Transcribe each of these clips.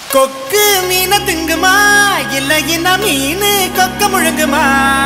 கொக்கு மீனை திங்குமா இல்லைன்னா மீன் கொக்க முழுங்குமா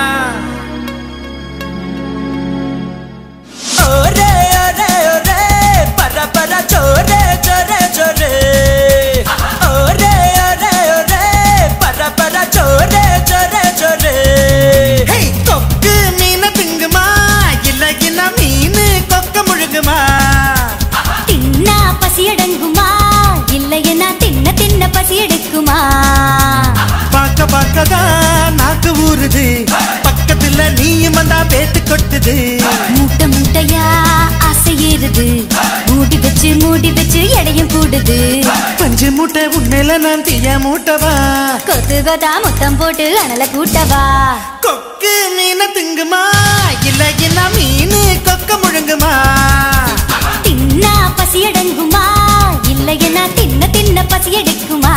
ஒரே ஒரே ஒரே பர பர சோரே சோரே சோரே ஒரே ஒரே ஒரே பர பர சோரே சோரே சோரே கொக்கு மீனை திங்குமா இல்லைன்னா மீன் கொக்க முழுங்குமா தின்னா பசி அடங்குமா இல்லையனா தின்ன தின்ன பசி எடுக்குமா பார்க்க பார்க்கதான் நாக்கு ஊறுது பக்கத்துல நீயும் வந்தா பேத்து கொட்டுது மூட்டை மூட்டையா ஆசை ஏறுது மூடி வச்சு மூடி வச்சு எடையும் கூடுது பஞ்சு மூட்டை உண்மையில நான் தீய மூட்டவா கொத்து கொத்தா மொத்தம் போட்டு அனல கூட்டவா கொக்கு மீனை திங்குமா இல்ல என்ன மீன் கொக்க முழுங்குமா தின்னா பசி அடங்குமா இல்லையனா தின்ன தின்ன பசி எடுக்குமா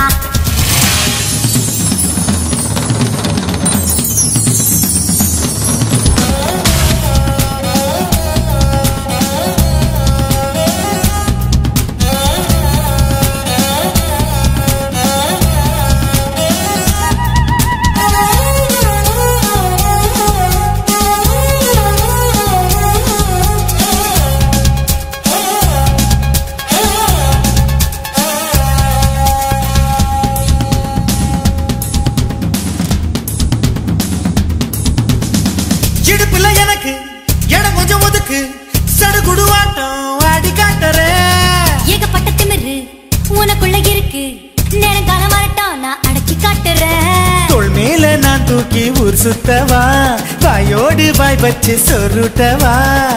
இடுப்புல எனக்கு இடம் கொஞ்சம் ஒதுக்கு சடுகுடுவாட்டம் ஆடி காட்டுறேன் ஏகப்பட்ட திமிரு உனக்குள்ள இருக்கு நேரம் காலம் வரட்டும் நான் அடக்கி காட்டுறேன் தோள் மேல நான் தூக்கி ஊர் சுத்தவா வாயோடு வாய் வச்சு சொருட்டவா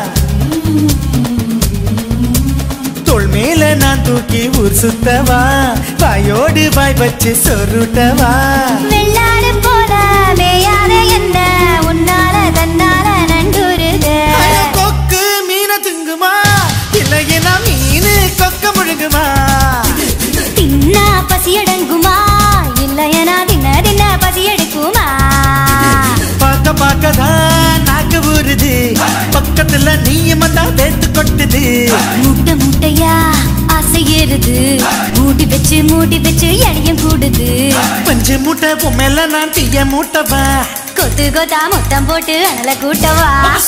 தோள் மேல நான் தூக்கி ஊர் சுத்தவா வாயோடு வாய் வச்சு சொருட்டவா வெள்ளாடு போல மேயாத என்ன உன்னால தன்னால நண்டுருது ஐயோ, கொக்கு மீனை திங்குமா இல்லையா மீன் கொக்க முழுங்குமா தின்னா பசி அடங்குமா இல்லையனா தின்ன தின்ன பசி எடுக்குமா பார்க்க பார்க்கதான் நாக்கு ஊறுது பக்கத்துல நீயும் வந்தா வேத்து கொட்டுது மூட்டை மூட்டையா ஆசை ஏறுது மூடி வச்சு மூடி வச்சு எடையும் கூடுது பஞ்சு மூட்டை பொம்மையில நான் தீய மூட்டவா கொத்து கொத்தா மொத்தம் போட்டு அனல கூட்டவா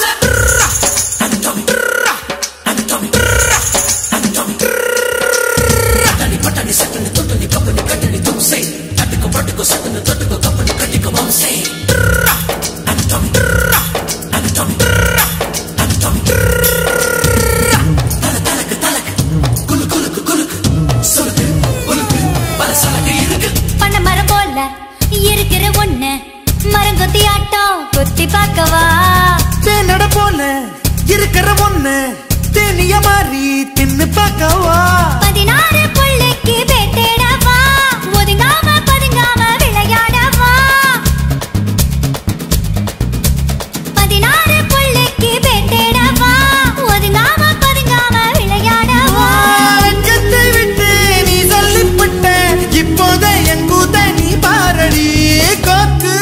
பண்ண மரம் போல இருக்கிற ஒண்ணு மரம் கொத்தி ஆட்டம் கொத்தி பார்க்கவா தேனட போல இருக்கிற ஒண்ணு தேனிய மாதிரி தின்னு பார்க்கவா பதினாறு புள்ளைக்கு பேட்டேடவா ஒதுங்காம பதுங்காம விளையாடவா பதினாறு புள்ளைக்கு பேட்டேடவா ஒதுங்காம பதுங்காம விளையாடவா அஞ்சத்தை விட்டு நீ சொல்லிப்பட்ட இப்போத என் கூத்த நீ பாரடி கொக்கு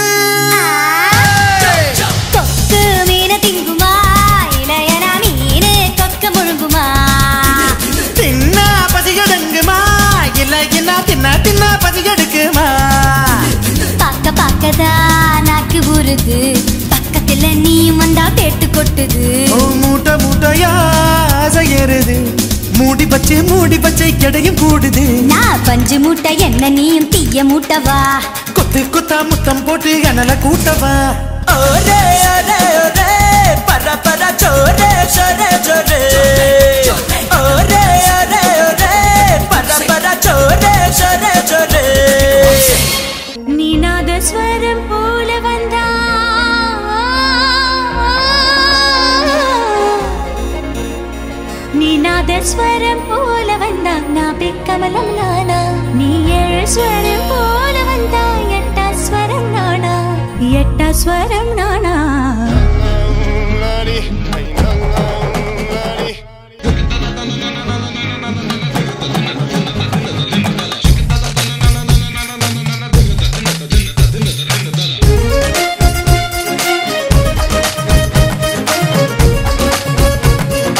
கொக்கு மீன திங்குமா இளையனா மீனு கொக்க முழுங்குமா தின்னா பசியடங்குமா இல்ல என்ன தின்னா தின்னா பசியெடுக்குமா பார்க்க பார்க்கதா நாக்கு ஊறுது பக்கத்துல நீ வந்தா பேட்டு கொட்டுது ஓ மூட்டை மூட்டையா ஆசை ஏறுது மூடி பச்சை மூடி பச்சை கிடையும் கூடுது நான் பஞ்சு மூட்டை என்ன நீயும் தீய மூட்டவா கொத்து கொத்தா முத்தம் போட்டு அனல கூட்டவா ஒரே ஒரே ஒரே பர பர சோரே சோரே சோரே ஒரே ஒரே ஒரே பர பர சோரே சோரே சோரே நீநாத ஸ்வரம் போல வந்தா நீநாத ஸ்வரம் போல வந்தா நான் பெக்கமலம் நானா நீ ஏழு ஸ்வரம் போல வந்தா எட்டா ஸ்வரம் நானா எட்டா ஸ்வரம் நானா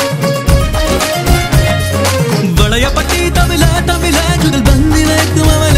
வளையப்பட்டி தமிழ தமிழ ஜுகல் பந்தி வைக்கும் அவன்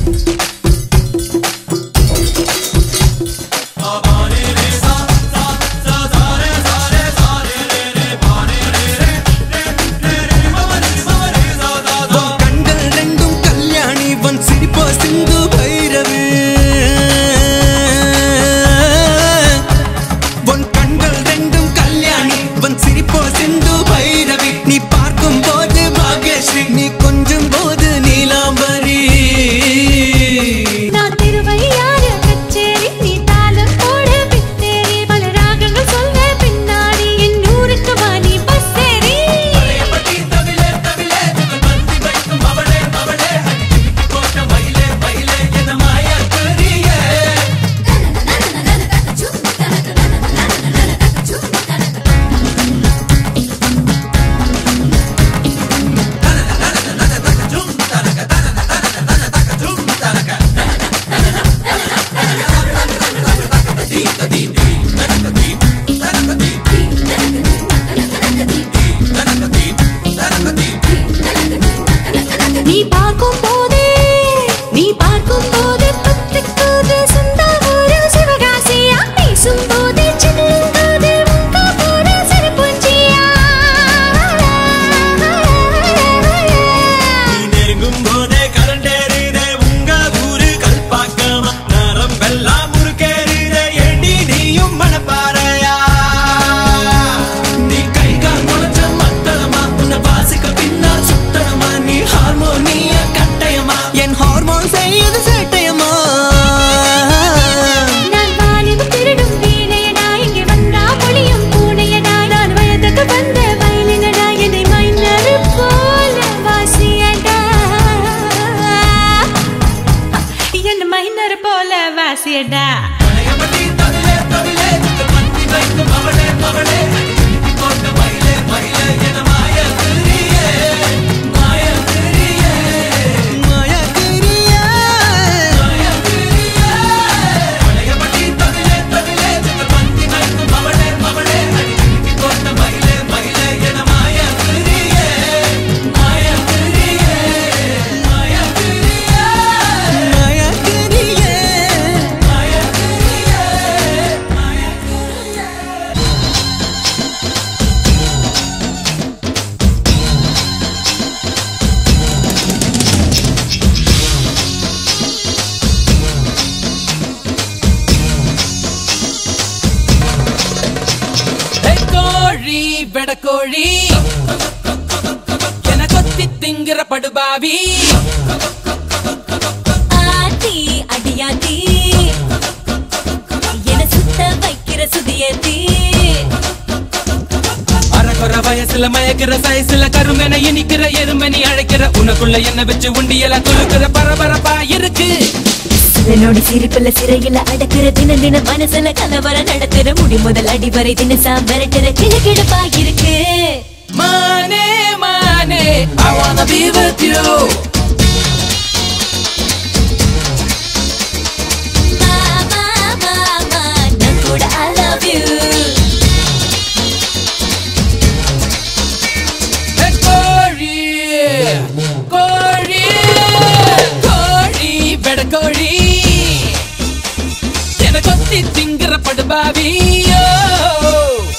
உன் கண்கள் ரெண்டும் கல்யாணி உன் சிரிப்போ சிந்து பைரவி உன் கண்கள் ரெண்டும் கல்யாணி உன் சிரிப்போ சிந்து பைரவி நீ பார்க்கும் போது பாக்யஸ்ரீ நீ கொஞ்சும் போது நீலாம்பரி நான் திருவையாறு கச்சேரி நீ தாளம் போட பித்தேரி பல ராகங்கள் சொல்ல பின்னாடி என் ஊருக்கு வாணி பஸ்ஸேரி நீ பார்க்கும் போதே நீ பார்க்கும் போது பத்துக்குது சுந்தாவூரு சிவகாசியா பேசும் போதே செல்லும் போது உங்க போது சிறுபுஞ்சியா நெருங்கும் போதே கரண்டேறிதே உங்க ஊரு கல்பாக்கமா நரம்பெல்லாம் முறுக்கேறிதே ஏண்டி நீயும் மனப்பாறையா நீ கை கால் முளைச்ச மத்தளமா உன்னை வாசிக்க பின்னால் சுத்தணுமா நீ ஹார்மோனிய கட்டயமா என் ஹார்மோன் செய்யுது சேட்டையமா நான் வாலிபு திருடும் வீணையடா இங்கே வந்தா பொழியும் பூனையடா நான் வயதுக்கு வந்த வயலினடா என்னை மைனரு போல வாசியடா என்ன மைனர் போல வாசியடா பழையபடி தவிலே தவிலே பத்தி வைக்கும் அவளே மகளே போட்ட மயிலே மயிலே என மாய திரியே மாய திரியே மாய திரியே மாய திரியே பழையபடி தவிலே தவிலே பத்தி வைக்கும் அவளே மகளே போட்ட மயிலே மயிலே என மாய திரியே மாய திரியே மாய திரியே மாய திரியே மாய கோழி வெடக்கோழி என கொத்தி திங்கிற படுபாவி ஆத்தி அடியாத்தி என சுத்த வைக்கிற சுதியத்தி அறகுற வயசுல மயக்கிற சைஸ்ல கருமென இனிக்கிற எருமெனி அழைக்கிற உனக்குள்ள என்ன வச்சு உண்டியல துளுக்கிற பரபரப்பா இருக்கு சிலனோடி சிரிப்புல சிறையில அடக்குற தின தின மனசுல கலவர நடத்துற முடி முதல் அடி வரை தினசா மிரட்டுற கிழக்கிழப்பா இருக்கு மானே மானே I wanna be with you மாமா மாமா நான் கூட I love you ஏ கோழி கோழி கோழி வெடக்கோழி என கொத்தி திங்கிற படுபாவி ஓ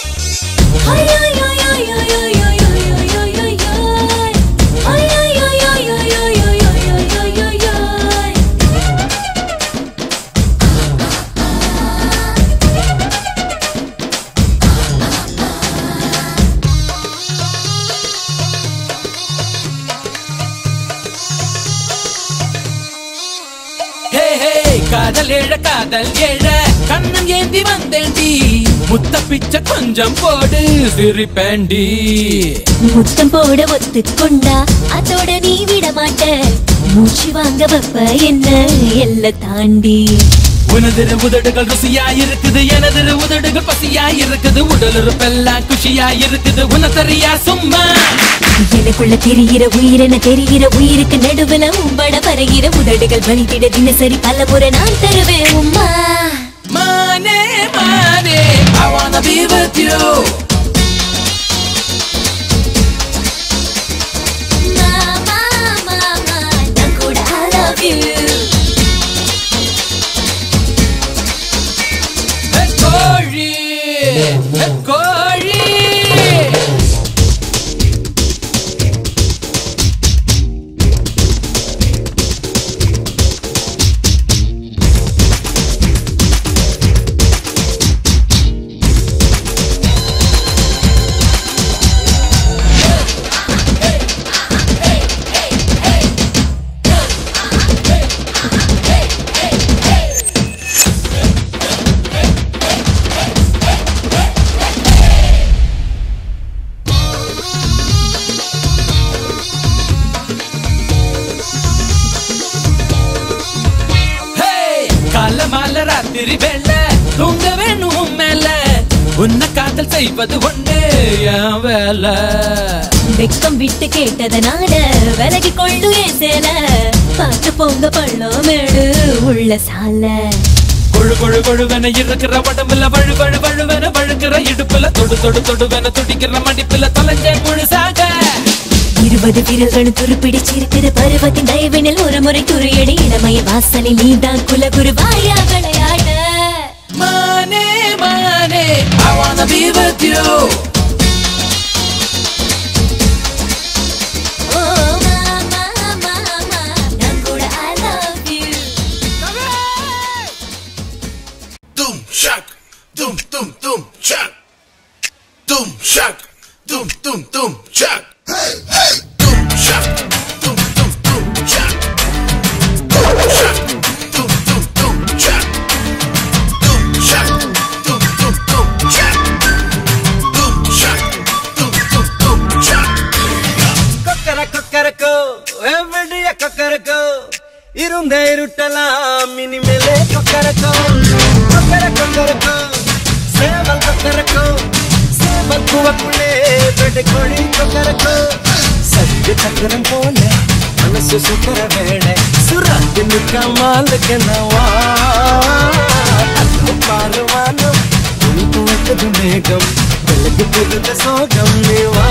ஹே ஹே காதல் ஏழ காதல் ஏழ கண்ணம் ஏந்தி வந்தேண்டி முத்த பிச்சை கொஞ்சம் போடு சிரிப்பேண்டி முத்தம் போட ஒத்துக்கொண்டா அதோட நீ விட மாட்ட மூச்சு வாங்க வைப்ப என்ன எல்ல தாண்டி உனதிரு உதடுகள் ருசியா இருக்குது எனதிரு உதடுகள் பசியா இருக்குது உடல் உறுப்பெல்லாம் குஷியா இருக்குது உனத்தறியா சும்மா எனக்குள்ள தெரிகிற உயிரென தெரிகிற உயிருக்கு நடுவுல உம்பட பருகிற உதடுகள் வலித்திட தினசரி பல முறை நான் தருவேன் உம்மா மானே மானே I wanna be with you மாமா மாமா நான் கூட I love you ராத்திரி வேலை தூங்க வேணும் உன் மேல உன்னை காதல் செய்வது ஒண்ணு என் வேலை வெக்கம் விட்டு கேட்டதனால விலகி கொண்டு ஏன் சேல பார்த்து போங்க பள்ளம் மேடு உள்ள சால கொழு கொழு கொழுவென இருக்கிற உடம்புல வழு வழு வழுவென வழுக்கிற இடுப்புல தொடு தொடு தொடுவென துடிக்கிற மடிப்புல தொலைஞ்ச முழுசாக இருபது விரல்களும் துருப்பிடிச்சிருக்குது பருவத்தின் தயவினில் ஒரு முறை துறையடி இளமைய வாசலில் நீதான் குலகுரு வாயா விளையாட மானே மானே I wanna be with you ஓ மாமா மாமா நான் கூட I love you Doom shock, doom doom doom shock, doom shock, doom doom doom shock. Hey hey, doom shock, doom doom doom shock, doom shock, doom doom doom shock, doom shock, doom doom doom shock, doom shock, doom doom doom shock. கொக்கர கொக்கரக்கோ எவ்வளிய கொக்கரக்கோ இருந்த இருட்டலாம் இனிமேலே கொக்கரக்கோ கொக்கர கொக்கரக்கோ சேவல் கொக்கரக்கோ சேவல் குவக்குள்ளே வெடி கோழி கொக்கரக்கோ சத்திய சக்கரம் போல மனசு சுக்கர வேளை சுராத்து நிற்காமலுக்கு நவா பாருவானம் உனக்கு வைத்தது மேகம் வெளுக்கு புதுத சோகம் நீவா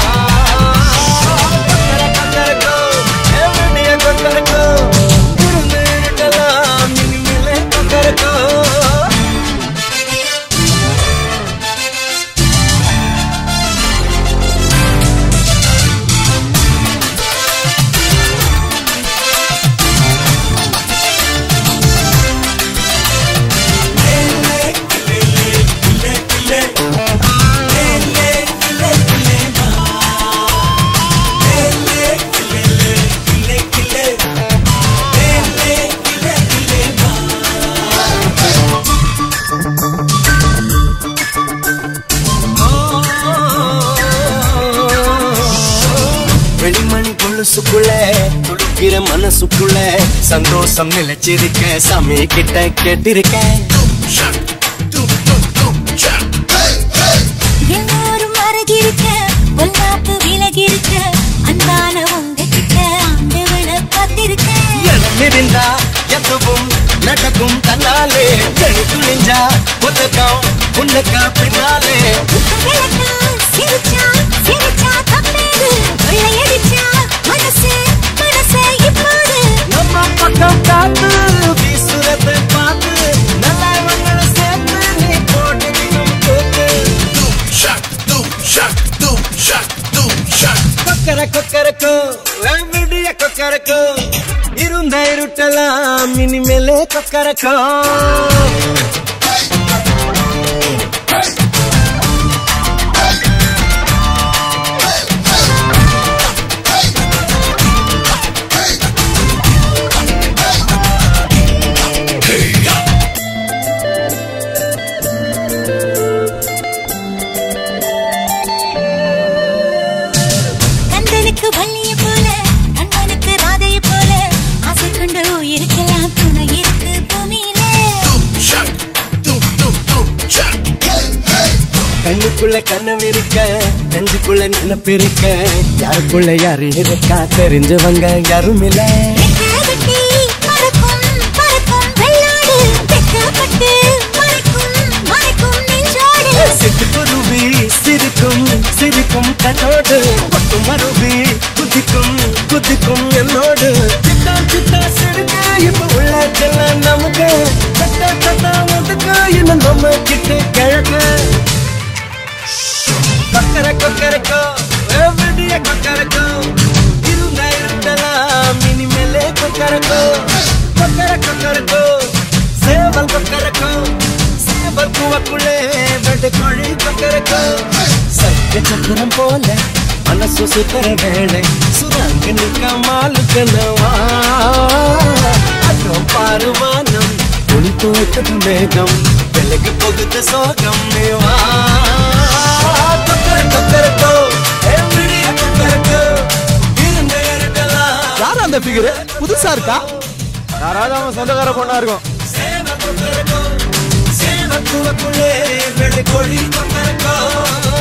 வெளிமணி கொலுசுக்குள்ள துளுக்கிற மனசுக்குள்ள சந்தோஷம் நிலைச்சிருக்க சாமி கிட்ட கேட்டிருக்கேன் Shock, doom doom doom shock. Hey hey. எல்லாரும் அருகிருக்க பொல்லாப்பு விலகிருக்க அன்பான உங்ககிட்ட ஆண்டவன பார்த்திருக்க இருந்தா எதுவும் நடக்கும் தன்னாலே எழி துணிஞ்சா புத்தகம் உன்னக்கா பின்னாலே விளக்கா சிரிச்சா சிரிச்சா தப்பேது கொள்ளையடிச்சா மனசு மனசு இப்போது நம்ம பக்கம் காத்து வீசுறத பார்த்து நல்லவங்களை சேர்த்து நீ போட்டுக்கணும் போட்டு Doom shock, doom shock, doom shock, doom shock. கொக்கர கொக்கரக்கோ விடிய கொக்கரக்கோ இருந்த இருட்டலாம் இனிமேலே கொக்கரக்கோ கந்தனுக்கு வள்ளிய போல கண்ணனுக்கு ராதைய போல ஆசை கொண்டு உயிருக்கெல்லாம் துணை இருக்கு பூமியில Doom shock, doom doom doom shock. Hey hey. கண்ணுக்குள்ள கண்ணம் இருக்க நெஞ்சுக்குள்ள நினப்பு இருக்க யாருக்குள்ள யாரு இருக்கா தெரிஞ்சவங்க யாரும் இல்ல வெட்டி பறக்கும் பறக்கும் வெள்ளாடு வெட்டப்பட்டு மறைக்கும் மறைக்கும் நெஞ்சோடு சிட்டுக்குருவி சிரிக்கும் சிரிக்கும் கண்ணோடு பட்டு மருவி குதிக்கும் குதிக்கும் என்னோடு சித்தா சித்தா சிரிக்க இப்ப உள்ளாச்செல்லாம் நமக்கு சட்டா சட்டா ஒதுக்க இன்னும் நம்ம கிட்ட கிழக்கு கொக்கர கொக்கரக்கோ விடிய கொக்கரக்கோ இருந்த இருந்தலாம் இனிமேலே கொக்கரக்கோ கொக்கர கொக்கரக்கோ சேவல் கொக்கரக்கோ சேவல் பூவக்குள்ளே வெட்டு கோழி கொக்கரக்கோ சத்திய சக்கரம் போல மனசு சுத்தர வேளை சுரங்க நிற்காமலுக்கு நவா அதோ பாருவானம் துணி துவைத்தது மேகம் விலகி போகுது சோகம் மேவா கொக்கர கொக்கரக்கோ எவ்விடிய கொக்கரக்கோ இருந்த இருக்கலாம் யார் அந்த ஃபிகர் புதுசா இருக்கா யாராவது அவன் சொந்தக்கார பொண்ணா இருக்கும் சேவல் கொக்கரக்கோ கூவக்குள்ளே வெள்ளை கோழி கொண்டிருக்கோம்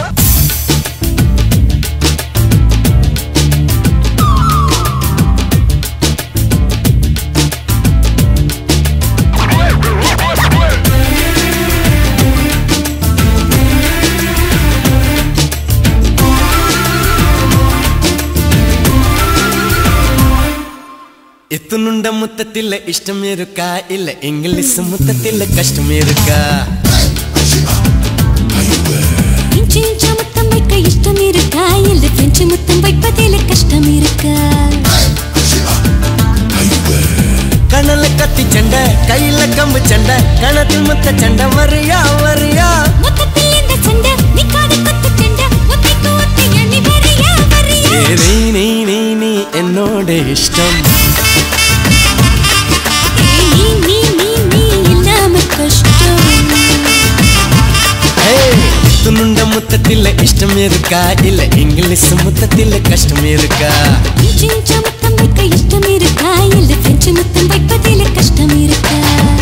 ఎత్తునుండ ముత్తతిల్ల ఇష్టం ఎరుక ఇల్ల ఇంగ్లీష్ ముత్తతిల్ల కష్టం ఎరుక இன்ச்சு இன்ச்சா முத்தம் வைக்க இஷ்டம் இருக்கா இல்ல பிரெஞ்சு முத்தம் வைப்பதில் கஷ்டம் இருக்கா கணல கத்தி சண்டை கையில கம்பு சண்டை கணத்தில் முத்த சண்டை வரியா வரியா மொத்தத்தில் இந்த சண்டை நிக்காத கொத்து சண்டை ஒத்தைக்கு ஒத்தைய நீ வரியா வரியா ஏ, நீ நீ நீ நீ என்னோட இஷ்டம் ஏய், நீ நீ நீ நீ இல்லாம கஷ்டம் ఎత్తునుండ ముత్తతిల్ల ఇష్టం ఎరుక ఇల్ల ఇంగ్లీష్ ముత్తతిల్ల కష్టం ఎరుక இன்ச்சு இன்ச்சா முத்தம் வைக்க இஷ்டம் இருக்கா இல்ல பிரெஞ்சு முத்தம் வைப்பதில் கஷ்டம் இருக்கா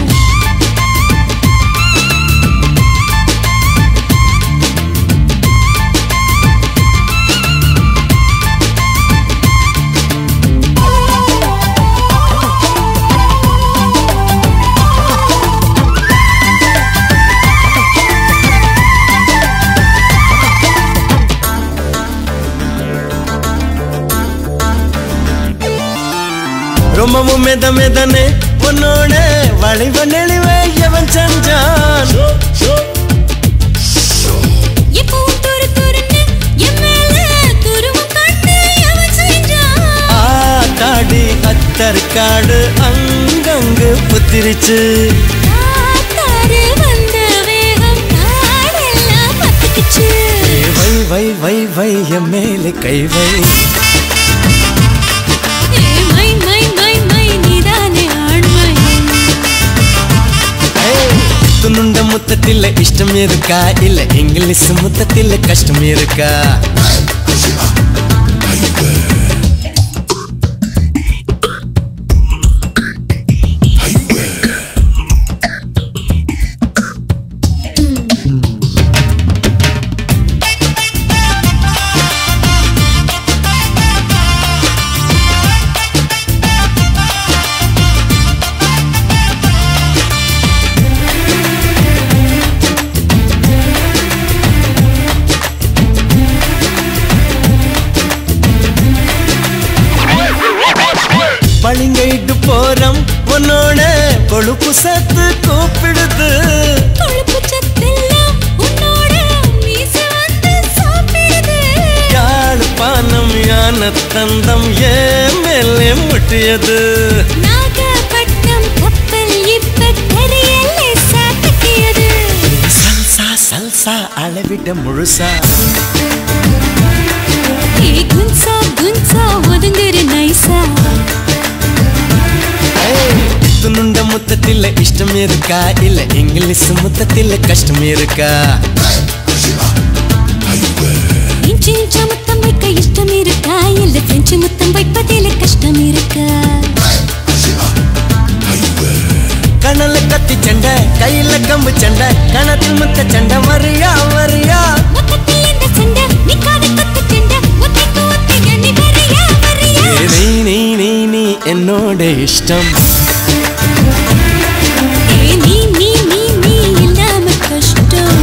ரொம்பவும் மெத மெதனே உன்னோட வளைவ நெளிவே எவன் செஞ்சான் எப்பவும் துரு துருன்னு என் மேல துருவம் காட்டு எவன் செஞ்சான் ஆத்தாடி அத்தற்காடு அங்கங்கு புத்திரிச்சு காத்தாறு வந்த வேகம் காடெல்லாம் பத்துக்குச்சு ஏ, வை வை வை வை என் மேலே கை வை ஏ மை மை மை மை நீதானே ஆண்மை துணுண்ட முத்தத்தில இஷ்டம் இருக்கா இல்ல இங்கிலீஷ் முத்தத்தில கஷ்டம் இருக்கா பளிங்கைட்டு போறோம் உன்னோட கொழுப்பு சத்து கூப்பிடுது கொழுப்பு சத்தெல்லாம் உன்னோட மீச வந்து சாப்பிடுது யாழ்ப்பாணம் யான தந்தம் ஏன் மேலே முட்டியது நாகப்பட்டினம் கப்பல் இப்ப கரையல்லே சாத்தக்கியது சல்சா சல்சா அளவிட முழுசா ஏ குன்சா குன்சா ஒதுங்குற நைசா துணுண்ட முத்தத்தில இஷ்டம் இருக்கா இல்ல இங்கிலீஷ் முத்தத்தில கஷ்டம் இருக்கா இன்ச்சு இன்ச்சா முத்தம் வைக்க இஷ்டம் இருக்கா இல்ல பிரெஞ்சு முத்தம் வைப்பதில் கஷ்டம் இருக்கா கணல கத்தி சண்டை கையில கம்பு சண்டை கணத்தில் முத்த சண்டை வரியா வரியா மொத்தத்தில் இந்த சண்டை நிக்காத கொத்து சண்டை ஒத்தைக்கு ஒத்தைய நீ வரியா வரியா ஏ, நீ நீ நீ நீ என்னோட இஷ்டம் ஏய், நீ நீ நீ நீ இல்லாம கஷ்டம்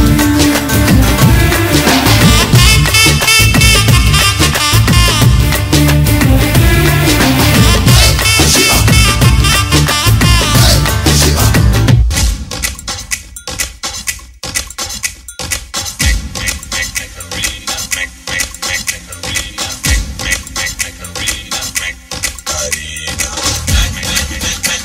Arena.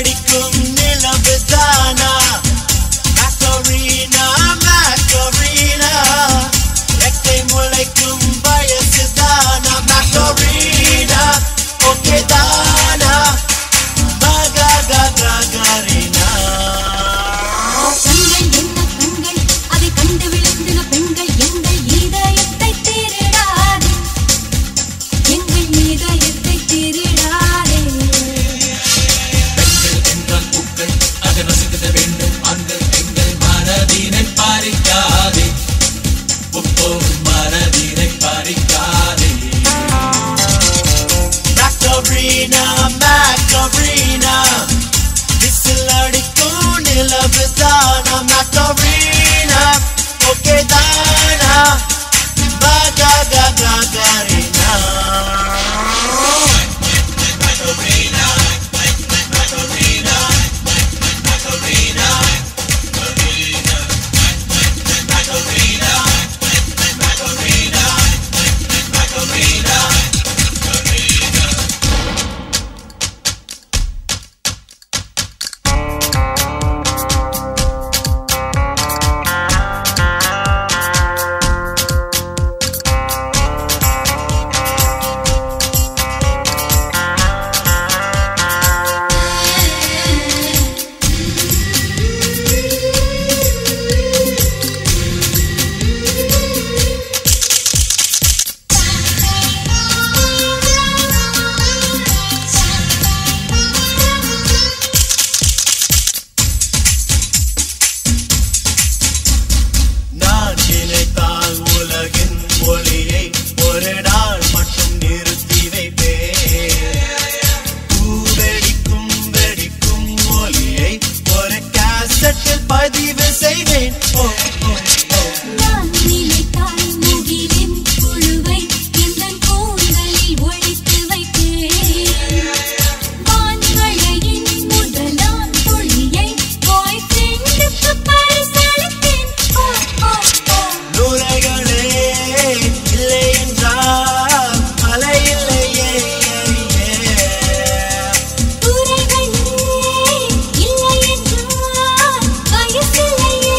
அடிக்கும் நிலவுதானா Macarena, Macarena ரெக்கை முளைக்கும் வயசுதானா Macarena ஓகே தானா மகா கா கா கரீனா கண்கள் என்ன கண்கள் அதை கண்டு விழுந்தின பெண்கள் எங்கள் இதயத்தை திருடாதே எங்கள் இதயத்தை திருடாதே என்றால் பூக்கள் அதை ரசிக்க வேண்டும் ஆண்கள் எங்கள் மனதினை பாரிக்காதே ஒப்போரும் மனதினை பாரிக்காதே Macarena, Macarena விசில் அடிக்கும் நிலவுதானா Macarena ஓகே தானா மகா கா கா கரீனா நான் நினைத்தால் உலகின் ஒளியை ஒரு நாள் மட்டும் நிறுத்தி வைப்பேன் பூவெடிக்கும் வெடிக்கும் ஒளியை ஒரு கேசட்டில் பதிவு செய்வேன் ஓ ஓ ஓ நான் நினைத்தால் முகிலின் புழுவை எந்தன் கூந்தலில் ஒழித்து வைத்தேன் வான்மழையின் முதலாம் துளியை பாய் ஃப்ரெண்டுக்கு பரிசளித்தேன் ஓ ஓ ஓ நுரைகளே இல்லை என்றால் மழை இல்லையே துறைகளே இல்லை என்றால் வயசில்லையே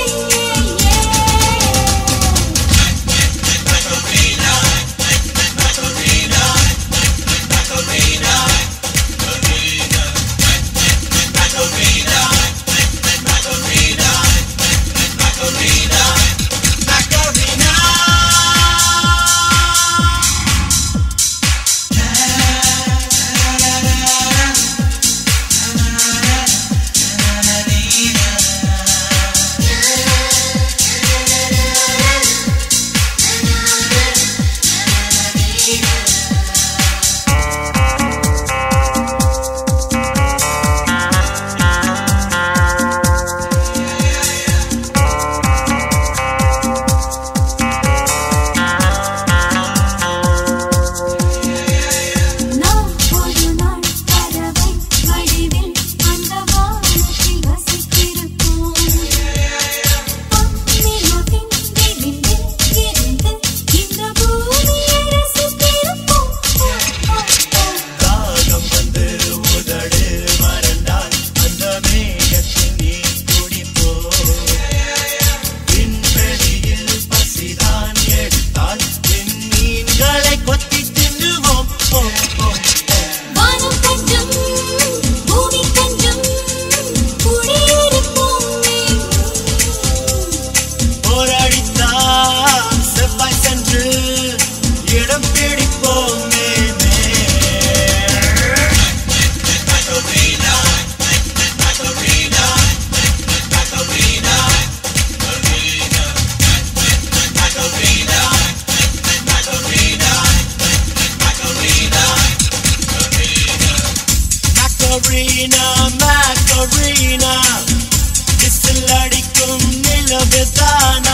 நாம் ஒரு நாள் பறவை வடிவில் அந்த வானத்தில் வசித்திருப்போம் பொன்னிலவின் விளிம்பில் இருந்து இந்த பூமியை ரசித்திருப்போம் ஓ, ஓ, ஓ. தாகம் வந்து உதடு மறந்தால் அந்த மேகத்தில் நீர் குடிப்போ விண்வெளியில் பசிதான் எடுத்தால் விண்மீன்களை கொத்தி தின்னுவோம் ஓ, ஓ, ஓ. வானம் கொஞ்சம் பூமி கொஞ்சம் குடியிருப்போமே போரடித்தால் செவ்வாய் சென்று இடம் பிடிப்போமே Macarena, Macarena விசில் அடிக்கும் நிலவுதானா